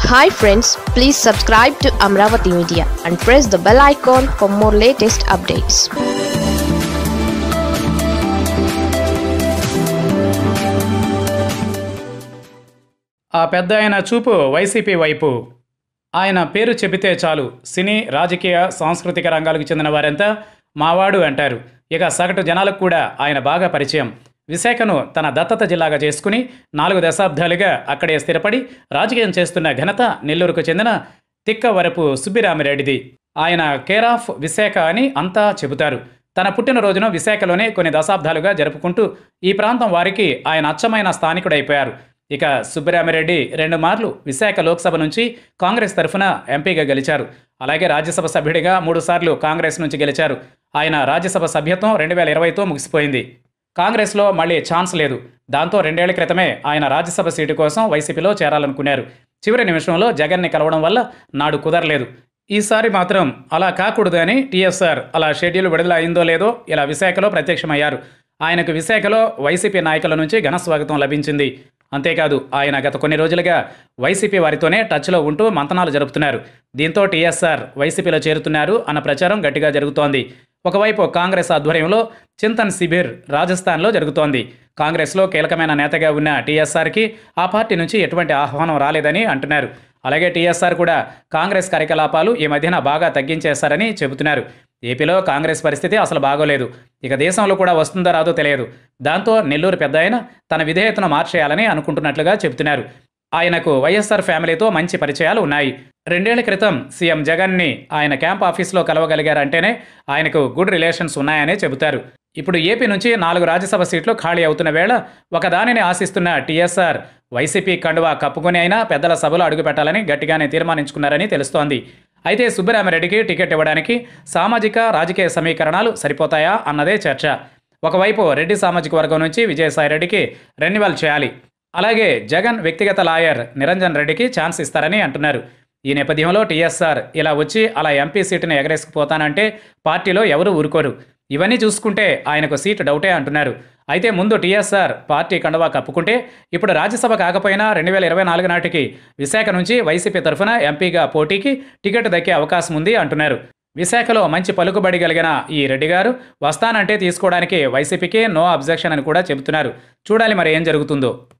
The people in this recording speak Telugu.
hi friends please subscribe to Amaravati media and press the bell icon for more latest updates ఆ పెద్ద ఆయన చూపు వైసీపీ వైపు ఆయన పేరు చెబితే చాలు సినీ రాజకీయ సాంస్కృతిక రంగాలకు చెందిన వారంతా మావాడు అంటారు ఇక సగటు జనాలకు కూడా ఆయన బాగా పరిచయం విశాఖను తన దత్తత జిల్లాగా చేసుకుని నాలుగు దశాబ్దాలుగా అక్కడే స్థిరపడి రాజకీయం చేస్తున్న ఘనత నెల్లూరుకు చెందిన తిక్కవరపు సుబ్బిరామిరెడ్డిది ఆయన కేర్ ఆఫ్ విశాఖ అని అంతా చెబుతారు తన పుట్టినరోజును విశాఖలోనే కొన్ని దశాబ్దాలుగా జరుపుకుంటూ ఈ ప్రాంతం వారికి ఆయన అచ్చమైన స్థానికుడైపోయారు ఇక సుబ్బిరామిరెడ్డి రెండు మార్లు విశాఖ లోక్సభ నుంచి కాంగ్రెస్ తరఫున ఎంపీగా గెలిచారు అలాగే రాజ్యసభ సభ్యుడిగా మూడుసార్లు కాంగ్రెస్ నుంచి గెలిచారు ఆయన రాజ్యసభ సభ్యత్వం రెండు వేల ఇరవైతో ముగిసిపోయింది కాంగ్రెస్లో మళ్ళీ ఛాన్స్ లేదు దాంతో రెండేళ్ల క్రితమే ఆయన రాజ్యసభ సీటు కోసం వైసీపీలో చేరాలనుకున్నారు చివరి నిమిషంలో జగన్ని కలవడం వల్ల నాడు కుదరలేదు ఈసారి మాత్రం అలా కాకూడదు అని టీఎస్ఆర్ అలా షెడ్యూల్ విడుదల అయిందో లేదో ఇలా విశాఖలో ప్రత్యక్షమయ్యారు ఆయనకు విశాఖలో వైసీపీ నాయకుల నుంచి ఘన స్వాగతం లభించింది అంతేకాదు ఆయన గత కొన్ని రోజులుగా వైసీపీ వారితోనే టచ్లో ఉంటూ మంతనాలు జరుపుతున్నారు దీంతో టీఎస్ఆర్ వైసీపీలో చేరుతున్నారు అన్న ప్రచారం గట్టిగా జరుగుతోంది ఒకవైపు కాంగ్రెస్ ఆధ్వర్యంలో చింతన్ శిబిర్ రాజస్థాన్లో జరుగుతోంది కాంగ్రెస్లో కీలకమైన నేతగా ఉన్న టీఎస్ఆర్కి ఆ పార్టీ నుంచి ఎటువంటి ఆహ్వానం రాలేదని అంటున్నారు అలాగే టీఎస్ఆర్ కూడా కాంగ్రెస్ కార్యకలాపాలు ఈ మధ్యన బాగా తగ్గించేశారని చెబుతున్నారు ఏపీలో కాంగ్రెస్ పరిస్థితి అసలు బాగోలేదు ఇక దేశంలో కూడా వస్తుందో రాదో తెలియదు దాంతో నెల్లూరు పెద్ద ఆయన తన విధేయతను మార్చేయాలని అనుకుంటున్నట్లుగా చెబుతున్నారు ఆయనకు వైఎస్ఆర్ ఫ్యామిలీతో మంచి పరిచయాలు ఉన్నాయి రెండేళ్ల క్రితం సీఎం జగన్ని ఆయన క్యాంప్ ఆఫీస్లో కలవగలిగారంటేనే ఆయనకు గుడ్ రిలేషన్స్ ఉన్నాయనే చెబుతారు ఇప్పుడు ఏపీ నుంచి నాలుగు రాజ్యసభ సీట్లు ఖాళీ అవుతున్న వేళ ఒకదానిని ఆశిస్తున్న టీఎస్ఆర్ వైసీపీ కండువా కప్పుకొని అయినా పెద్దల సభలో అడుగుపెట్టాలని గట్టిగానే తీర్మానించుకున్నారని తెలుస్తోంది అయితే సుబ్బరామిరెడ్డికి టికెట్ ఇవ్వడానికి సామాజిక రాజకీయ సమీకరణాలు సరిపోతాయా అన్నదే చర్చ ఒకవైపు రెడ్డి సామాజిక వర్గం నుంచి విజయసాయిరెడ్డికి రెన్యువల్ చేయాలి అలాగే జగన్ వ్యక్తిగత లాయర్ నిరంజన్ రెడ్డికి ఛాన్స్ ఇస్తారని అంటున్నారు ఈ నేపథ్యంలో టీఎస్ఆర్ ఇలా వచ్చి అలా ఎంపీ సీటును ఎగరేసుకుపోతానంటే పార్టీలో ఎవరు ఊరుకోరు ఇవన్నీ చూసుకుంటే ఆయనకు సీటు డౌటే అంటున్నారు అయితే ముందు టీఎస్ఆర్ పార్టీ కండవా కప్పుకుంటే ఇప్పుడు రాజ్యసభ కాకపోయినా రెండు వేల ఇరవై నాలుగు నాటికి విశాఖ నుంచి వైసీపీ తరఫున ఎంపీగా పోటీకి టికెట్ దక్కే అవకాశం ఉంది అంటున్నారు విశాఖలో మంచి పలుకుబడి కలిగిన ఈ రెడ్డి గారు వస్తానంటే తీసుకోవడానికి వైసీపీకి నో అబ్జెక్షన్ అని కూడా చెబుతున్నారు చూడాలి మరి ఏం జరుగుతుందో